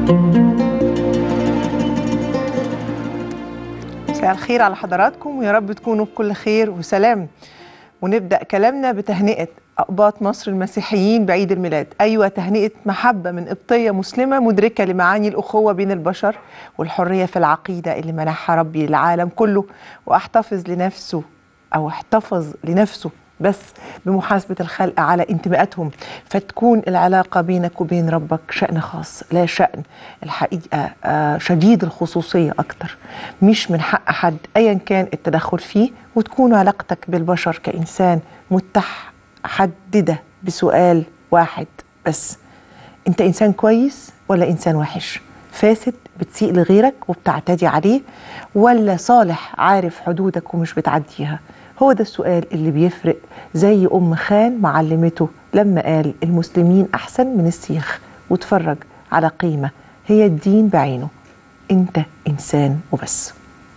مساء الخير على حضراتكم ويا رب تكونوا بكل خير وسلام ونبدأ كلامنا بتهنئة أقباط مصر المسيحيين بعيد الميلاد أيوة تهنئة محبة من قبطية مسلمة مدركة لمعاني الأخوة بين البشر والحرية في العقيدة اللي منحها ربي للعالم كله واحتفظ لنفسه أو احتفظ لنفسه بس بمحاسبة الخلق على انتماءاتهم فتكون العلاقة بينك وبين ربك شأن خاص لا شأن الحقيقة آه، شديد الخصوصية أكتر مش من حق حد أيا كان التدخل فيه وتكون علاقتك بالبشر كإنسان متحددة بسؤال واحد بس أنت إنسان كويس ولا إنسان وحش فاسد بتسيء لغيرك وبتعتدي عليه ولا صالح عارف حدودك ومش بتعديها هو ده السؤال اللي بيفرق زي أم خان معلمته لما قال المسلمين أحسن من السيخ وتفرج على قيمة هي الدين بعينه أنت إنسان وبس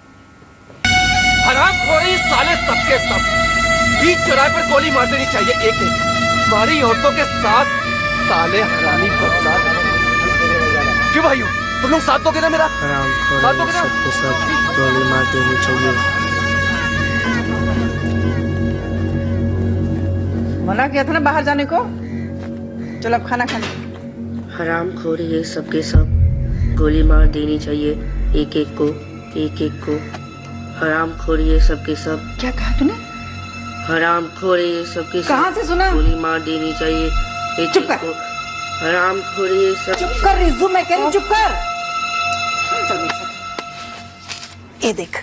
हराम खोरी साले सबके सब बीच चौराहे पर गोली मार देनी चाहिए एक एक हमारी औरतों के साथ साले हरामी बदसात क्यों भाइयों तुम लोग साथ दोगे ना मेरा हराम साथ दोगे ना सबके सब गोली मार देनी चाहिए मना किया था ना बाहर जाने को चलो अब खाना खाने हराम खोरी है सबके सब गोली मार देनी चाहिए एक एक को एक एक को हराम खोरी है सबके सब क्या कहा तूने हराम खोरी है सबके सब कहाँ से सुना? गोली मार देनी चाहिए एक चुप एक कर। को हराम खोरी है सब चुप कर रिजू मैं कह रही हूँ, चुप कर चल मेरे साथ। ये देख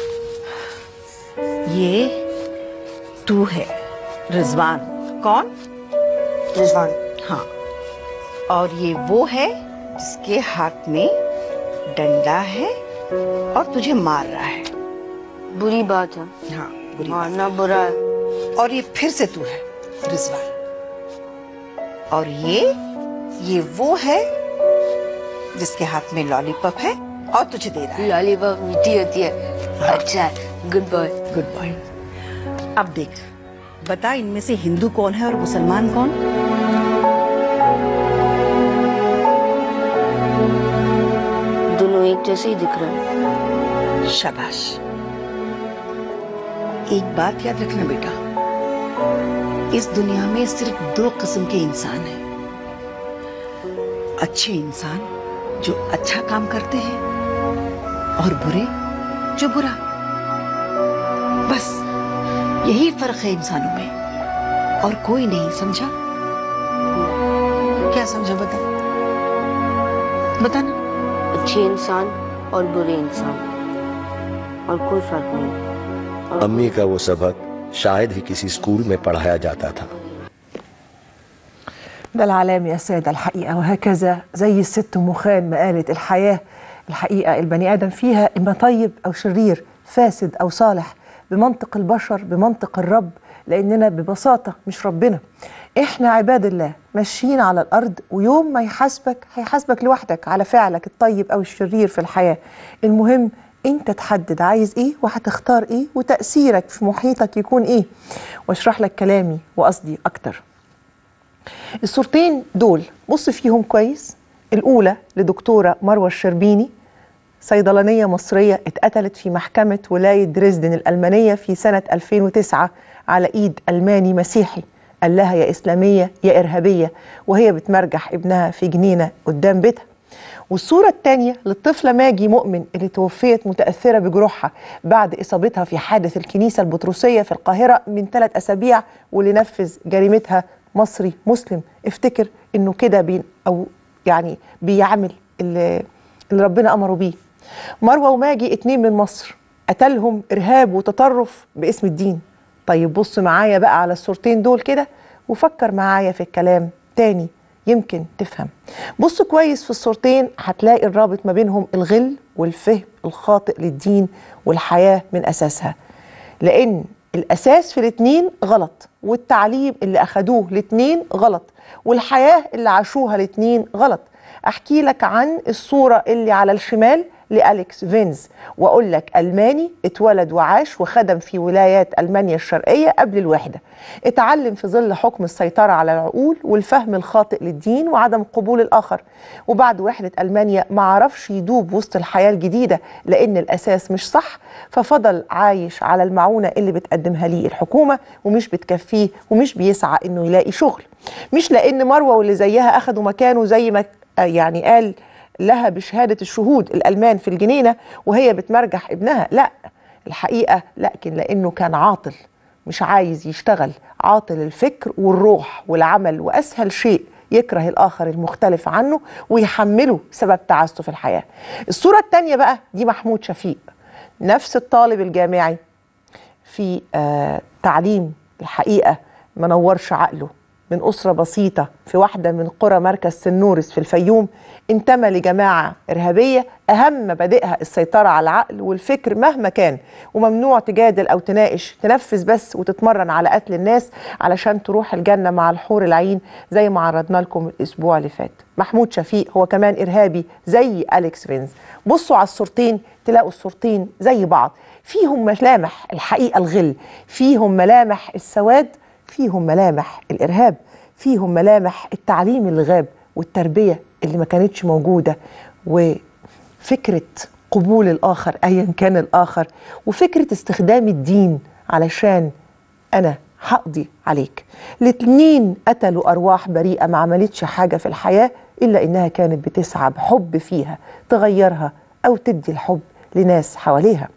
ये तू है रिजवान कौन रिजवान हाँ और ये वो है जिसके हाथ में डंडा है और तुझे मार रहा है बुरी बात है हाँ बुरी बात। मारना बुरा है और ये फिर से तू है रिजवान और ये ये वो है जिसके हाथ में लॉलीपॉप है और तुझे दे रहा है लॉलीपॉप मीठी होती है अच्छा है गुड बॉय गुड बॉय अब देख बता इनमें से हिंदू कौन है और मुसलमान कौन दोनों एक जैसे ही दिख रहे हैं शाबाश एक बात याद रखना बेटा इस दुनिया में सिर्फ दो किस्म के इंसान हैं अच्छे इंसान जो अच्छा काम करते हैं और बुरे जो बुरा बस यही फर्क है इंसानों में और कोई नहीं समझा क्या समझा बता बताना अच्छे इंसान और बुरे इंसान और कोई फर्क नहीं और अम्मी का वो सबक शायद ही किसी स्कूल में पढ़ाया जाता था ده العلام يا سادة الحقيقة وهكذا زي الست أم خان ما قالت الحياة الحقيقة البني آدم فيها إما طيب أو شرير فاسد أو صالح بمنطق البشر بمنطق الرب لأننا ببساطة مش ربنا إحنا عباد الله ماشيين على الأرض ويوم ما يحاسبك هيحاسبك لوحدك على فعلك الطيب أو الشرير في الحياة المهم انت تحدد عايز ايه وهتختار ايه وتأثيرك في محيطك يكون ايه واشرح لك كلامي وقصدي اكتر الصورتين دول بص فيهم كويس الأولى لدكتورة مروة الشربيني صيدلانية مصرية اتقتلت في محكمة ولاية دريسدن الألمانية في سنة 2009 على إيد ألماني مسيحي قال لها يا إسلامية يا إرهابية وهي بتمرجح ابنها في جنينة قدام بيتها والصورة الثانية للطفلة ماجي مؤمن اللي توفيت متأثرة بجروحها بعد إصابتها في حادث الكنيسة البطرسية في القاهرة من ثلاث أسابيع واللي نفذ جريمتها مصري مسلم افتكر إنه كده بي أو يعني بيعمل اللي, اللي ربنا أمره بيه مروة وماجي اتنين من مصر قتلهم إرهاب وتطرف باسم الدين طيب بص معايا بقى على الصورتين دول كده وفكر معايا في الكلام تاني يمكن تفهم بص كويس في الصورتين هتلاقي الرابط ما بينهم الغل والفهم الخاطئ للدين والحياة من أساسها لأن الأساس في الاتنين غلط والتعليم اللي أخدوه الاتنين غلط والحياة اللي عاشوها الاتنين غلط أحكي لك عن الصورة اللي على الشمال لأليكس فينز وأقول لك ألماني اتولد وعاش وخدم في ولايات ألمانيا الشرقية قبل الوحدة اتعلم في ظل حكم السيطرة على العقول والفهم الخاطئ للدين وعدم قبول الآخر وبعد وحدة ألمانيا ما عرفش يدوب وسط الحياة الجديدة لأن الأساس مش صح ففضل عايش على المعونة اللي بتقدمها ليه الحكومة ومش بتكفيه ومش بيسعى إنه يلاقي شغل مش لأن مروة واللي زيها أخدوا مكانه زي ما يعني قال لها بشهادة الشهود الألمان في الجنينة وهي بتمرجح ابنها لا الحقيقة لكن لأنه كان عاطل مش عايز يشتغل عاطل الفكر والروح والعمل وأسهل شيء يكره الآخر المختلف عنه ويحمله سبب تعاسته في الحياة الصورة الثانية بقى دي محمود شفيق نفس الطالب الجامعي في آه تعليم الحقيقة ما نورش عقله من أسرة بسيطة في واحدة من قرى مركز سنورس في الفيوم انتمى لجماعة إرهابية أهم مبادئها السيطرة على العقل والفكر مهما كان وممنوع تجادل أو تناقش تنفذ بس وتتمرن على قتل الناس علشان تروح الجنة مع الحور العين زي ما عرضنا لكم الأسبوع اللي فات محمود شفيق هو كمان إرهابي زي أليكس فينز بصوا على الصورتين تلاقوا الصورتين زي بعض فيهم ملامح الحقيقة الغل فيهم ملامح السواد فيهم ملامح الارهاب فيهم ملامح التعليم اللي غاب والتربيه اللي ما كانتش موجوده وفكره قبول الاخر ايا كان الاخر وفكره استخدام الدين علشان انا هقضي عليك الاتنين قتلوا ارواح بريئه ما عملتش حاجه في الحياه الا انها كانت بتسعى بحب فيها تغيرها او تدي الحب لناس حواليها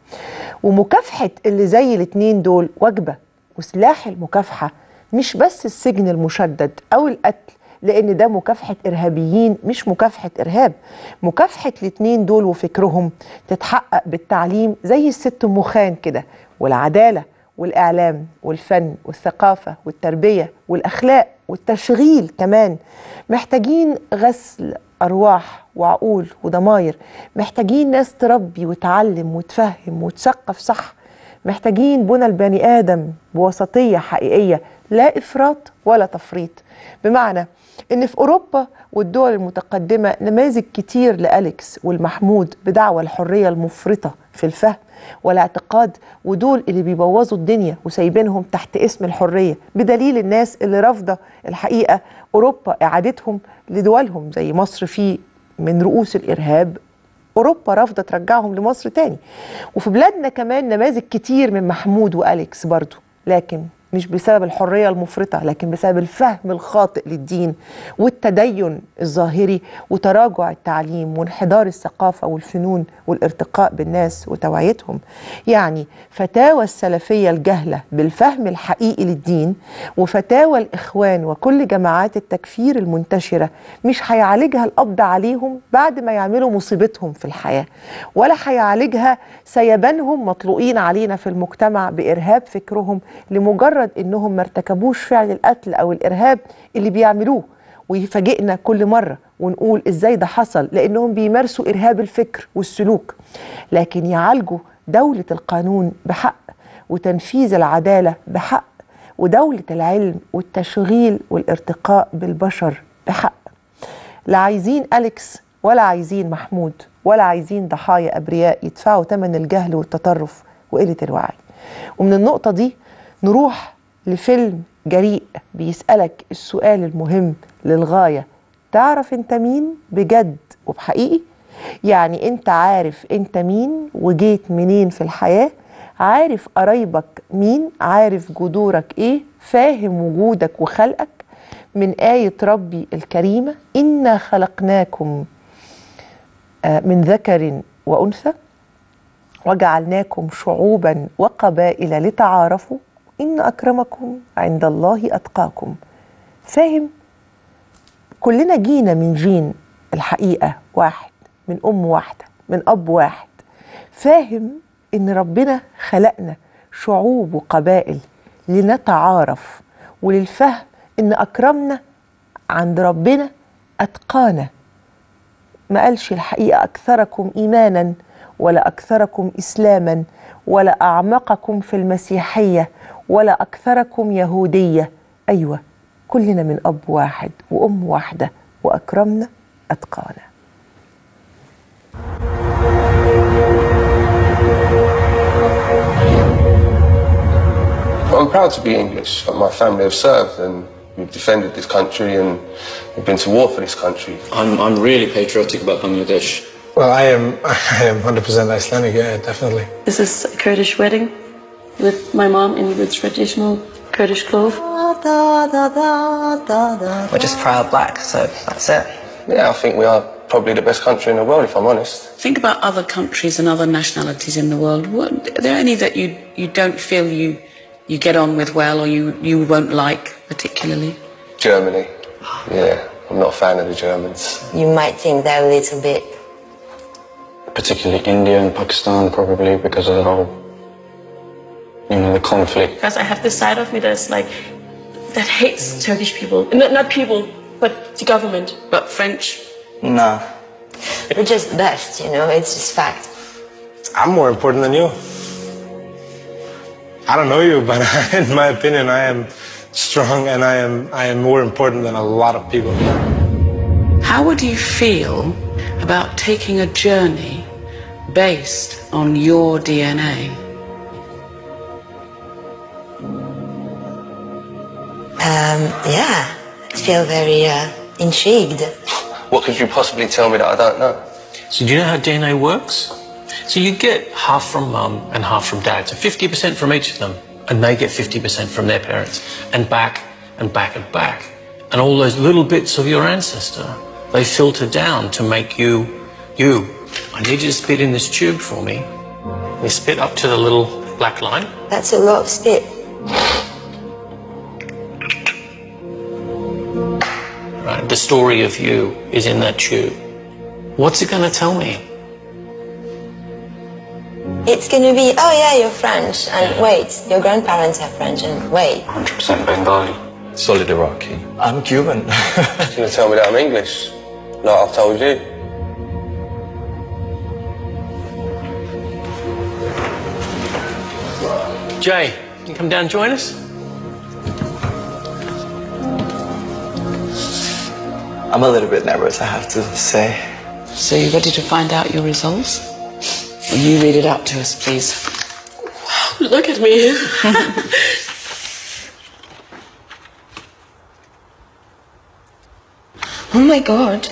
ومكافحه اللي زي الاتنين دول وجبه وسلاح المكافحه مش بس السجن المشدد او القتل لان ده مكافحه ارهابيين مش مكافحه ارهاب مكافحه الاتنين دول وفكرهم تتحقق بالتعليم زي الست ام خان كده والعداله والاعلام والفن والثقافه والتربيه والاخلاق والتشغيل كمان محتاجين غسل ارواح وعقول وضماير محتاجين ناس تربي وتعلم وتفهم وتثقف صح محتاجين بنى البني ادم بوسطيه حقيقيه لا افراط ولا تفريط بمعنى ان في اوروبا والدول المتقدمه نماذج كتير لاليكس والمحمود بدعوى الحريه المفرطه في الفهم والاعتقاد ودول اللي بيبوظوا الدنيا وسايبينهم تحت اسم الحريه بدليل الناس اللي رافضه الحقيقه اوروبا اعادتهم لدولهم زي مصر في من رؤوس الارهاب اوروبا رافضه ترجعهم لمصر تاني وفي بلادنا كمان نماذج كتير من محمود واليكس برضو لكن مش بسبب الحريه المفرطه لكن بسبب الفهم الخاطئ للدين والتدين الظاهري وتراجع التعليم وانحدار الثقافه والفنون والارتقاء بالناس وتوعيتهم يعني فتاوى السلفيه الجهله بالفهم الحقيقي للدين وفتاوى الاخوان وكل جماعات التكفير المنتشره مش هيعالجها القبض عليهم بعد ما يعملوا مصيبتهم في الحياه ولا هيعالجها سيبانهم مطلوقين علينا في المجتمع بارهاب فكرهم لمجرد مجرد انهم ما ارتكبوش فعل القتل او الارهاب اللي بيعملوه ويفاجئنا كل مره ونقول ازاي ده حصل لانهم بيمارسوا ارهاب الفكر والسلوك لكن يعالجوا دوله القانون بحق وتنفيذ العداله بحق ودوله العلم والتشغيل والارتقاء بالبشر بحق لا عايزين اليكس ولا عايزين محمود ولا عايزين ضحايا ابرياء يدفعوا ثمن الجهل والتطرف وقله الوعي ومن النقطه دي نروح لفيلم جريء بيسألك السؤال المهم للغاية تعرف انت مين بجد وبحقيقي يعني انت عارف انت مين وجيت منين في الحياة عارف قرايبك مين عارف جذورك ايه فاهم وجودك وخلقك من آية ربي الكريمة إنا خلقناكم من ذكر وأنثى وجعلناكم شعوبا وقبائل لتعارفوا إن أكرمكم عند الله أتقاكم فاهم كلنا جينا من جين الحقيقة واحد من أم واحدة من أب واحد فاهم إن ربنا خلقنا شعوب وقبائل لنتعارف وللفهم إن أكرمنا عند ربنا أتقانا ما قالش الحقيقة أكثركم إيمانا ولا أكثركم إسلاما ولا أعمقكم في المسيحية ولا أكثركم يهودية أيوة كلنا من أب واحد وأم واحدة وأكرمنا أتقانا proud to be English. My family have served and we've defended this country and we've been to war for this country. I'm, I'm really patriotic about Bangladesh. Well, I am I am 100% Icelandic, yeah, definitely. This is a Kurdish wedding with my mom in with traditional Kurdish clothes. We're just proud black, so that's it. Yeah, I think we are probably the best country in the world, if I'm honest. Think about other countries and other nationalities in the world. What, are there any that you, you don't feel you, you get on with well or you, you won't like particularly? Germany. Yeah, I'm not a fan of the Germans. You might think they're a little bit. Particularly India and Pakistan, probably because of the whole, you know, the conflict. Because I have this side of me that's like, that hates Turkish people. Not, not people, but the government. But French. No. We're just best, you know, it's just fact. I'm more important than you. I don't know you, but in my opinion, I am strong and I am I am more important than a lot of people. How would you feel about taking a journey based on your DNA? Um, yeah, I feel very uh, intrigued. What could you possibly tell me that I don't know? So do you know how DNA works? So you get half from mum and half from dad, so 50% from each of them, and they get 50% from their parents, and back and back and back. And all those little bits of your ancestor, they filter down to make you, you. I need you to spit in this tube for me. You spit up to the little black line. That's a lot of spit. Right? The story of you is in that tube. What's it going to tell me? It's gonna be, oh yeah, you're French, and wait, your grandparents are French, and wait. 100% Bengali. Solid Iraqi. I'm Cuban. You're gonna tell me that I'm English, like I've told you. Jay, can you come down and join us? I'm a little bit nervous, I have to say. So you ready to find out your results? Will you read it out to us, please? Wow, look at me. Oh my god.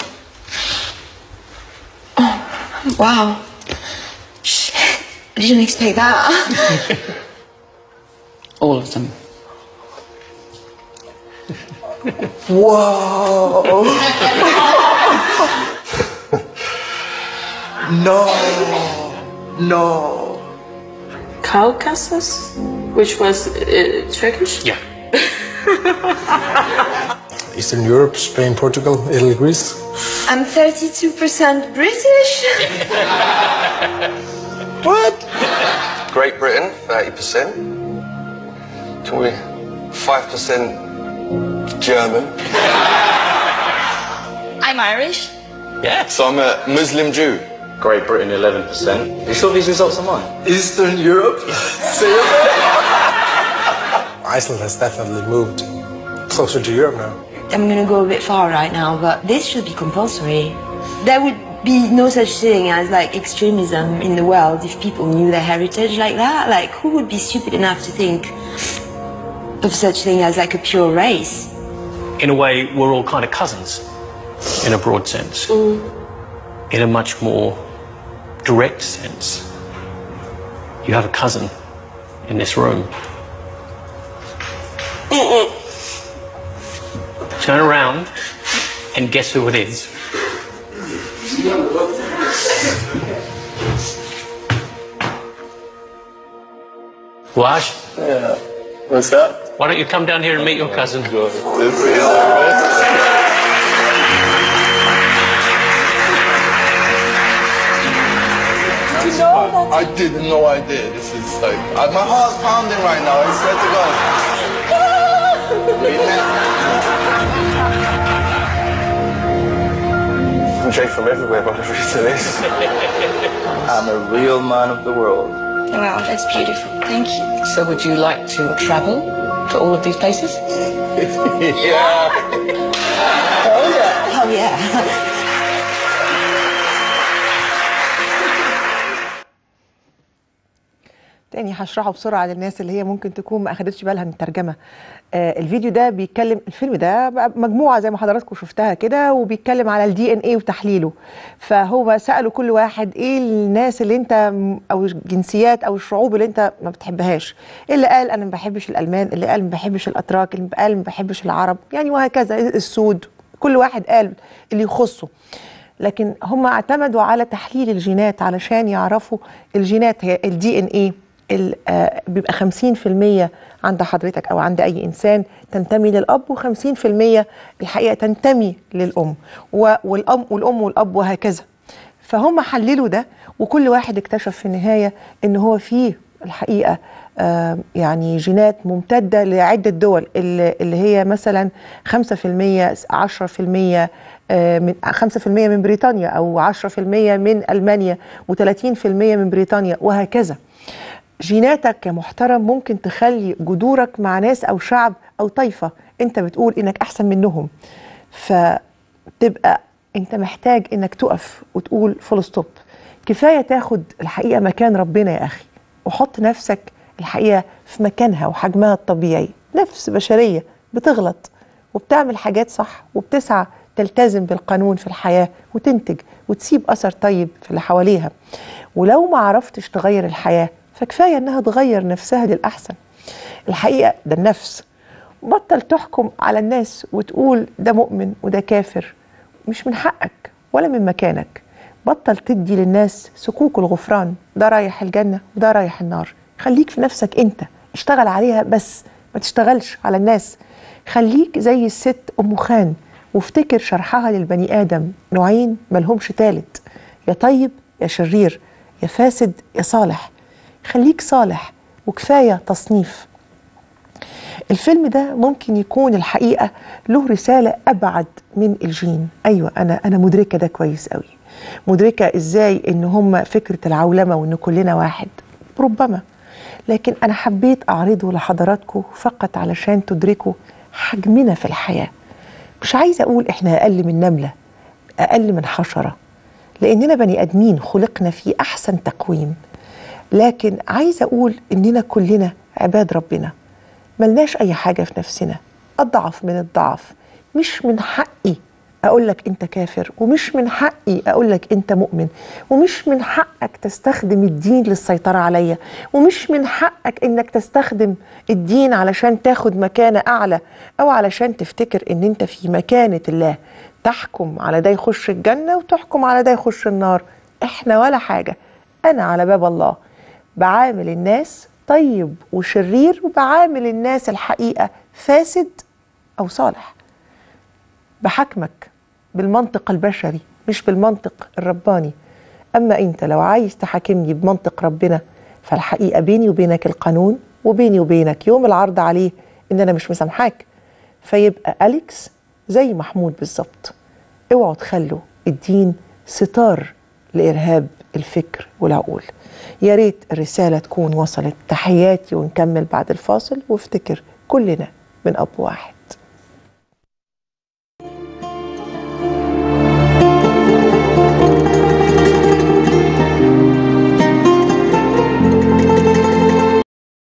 Oh, wow. Shit. I didn't expect that. All of them. Whoa! no! No! Caucasus, which was uh, Turkish? Yeah. Eastern Europe, Spain, Portugal, Italy, Greece. I'm 32% British. What? Great Britain, 30%. Can we 5% German? I'm Irish. Yeah. So I'm a Muslim Jew. Great Britain, 11%. You saw these results are mine? Eastern Europe? Iceland has definitely moved closer to Europe now. I'm gonna go a bit far right now, but this should be compulsory. There would be no such thing as like extremism in the world if people knew their heritage like that. Like, who would be stupid enough to think of such thing as like a pure race? In a way, we're all kind of cousins, in a broad sense. In a much more direct sense, you have a cousin in this room. Turn around and guess who it is. Wash, Yeah. What's that? why don't you come down here and meet your cousin? I didn't know I did. This is like I, my heart's pounding right now. I swear to God. I'm Jay from everywhere, but the reason is. I'm a real man of the world. Wow, that's beautiful. Thank you. So would you like to travel to all of these places? yeah. Oh yeah. تاني هشرحه بسرعه للناس اللي هي ممكن تكون ما اخدتش بالها من الترجمه آه الفيديو ده بيتكلم الفيلم ده بقى مجموعه زي ما حضراتكم شفتها كده وبيتكلم على الدي ان ايه وتحليله فهو سالوا كل واحد ايه الناس اللي انت م- او الجنسيات او الشعوب اللي انت ما بتحبهاش اللي قال انا ما بحبش الالمان اللي قال ما بحبش الاتراك اللي قال ما بحبش العرب يعني وهكذا السود كل واحد قال اللي يخصه لكن هم اعتمدوا على تحليل الجينات علشان يعرفوا الجينات هي الدي ان ايه بيبقى 50% عند حضرتك او عند اي انسان تنتمي للاب و50% الحقيقه تنتمي للام و- والام والام والاب وهكذا فهم حللوا ده وكل واحد اكتشف في النهايه ان هو فيه الحقيقه آه، يعني جينات ممتده لعده دول اللي اللي هي مثلا 5% 10% آه، من 5% من بريطانيا او 10% من المانيا و30% من بريطانيا وهكذا جيناتك يا محترم ممكن تخلي جذورك مع ناس او شعب او طائفه انت بتقول انك احسن منهم فتبقى انت محتاج انك تقف وتقول فول ستوب كفايه تاخد الحقيقه مكان ربنا يا اخي وحط نفسك الحقيقه في مكانها وحجمها الطبيعي نفس بشريه بتغلط وبتعمل حاجات صح وبتسعى تلتزم بالقانون في الحياه وتنتج وتسيب اثر طيب في اللي حواليها ولو ما عرفتش تغير الحياه فكفايه انها تغير نفسها للاحسن الحقيقه ده النفس بطل تحكم على الناس وتقول ده مؤمن وده كافر مش من حقك ولا من مكانك بطل تدي للناس سكوك الغفران ده رايح الجنة وده رايح النار خليك في نفسك انت اشتغل عليها بس ما تشتغلش على الناس خليك زي الست أم خان وافتكر شرحها للبني آدم نوعين ملهمش تالت يا طيب يا شرير يا فاسد يا صالح خليك صالح وكفاية تصنيف الفيلم ده ممكن يكون الحقيقه له رساله ابعد من الجين ايوه انا انا مدركه ده كويس قوي مدركه ازاي ان هم فكره العولمه وان كلنا واحد ربما لكن انا حبيت اعرضه لحضراتكم فقط علشان تدركوا حجمنا في الحياه مش عايزه اقول احنا اقل من نمله اقل من حشره لاننا بني ادمين خلقنا في احسن تقويم لكن عايزه اقول اننا كلنا عباد ربنا ملناش اي حاجه في نفسنا اضعف من الضعف مش من حقي اقول لك انت كافر ومش من حقي اقول لك انت مؤمن ومش من حقك تستخدم الدين للسيطره عليا ومش من حقك انك تستخدم الدين علشان تاخد مكانه اعلى او علشان تفتكر ان انت في مكانه الله تحكم على ده يخش الجنه وتحكم على ده يخش النار احنا ولا حاجه انا على باب الله بعامل الناس طيب وشرير وبعامل الناس الحقيقه فاسد او صالح بحكمك بالمنطق البشري مش بالمنطق الرباني اما انت لو عايز تحاكمني بمنطق ربنا فالحقيقه بيني وبينك القانون وبيني وبينك يوم العرض عليه ان انا مش مسامحاك فيبقى اليكس زي محمود بالظبط اوعوا تخلوا الدين ستار لارهاب الفكر والعقول يا ريت الرساله تكون وصلت تحياتي ونكمل بعد الفاصل وافتكر كلنا من اب واحد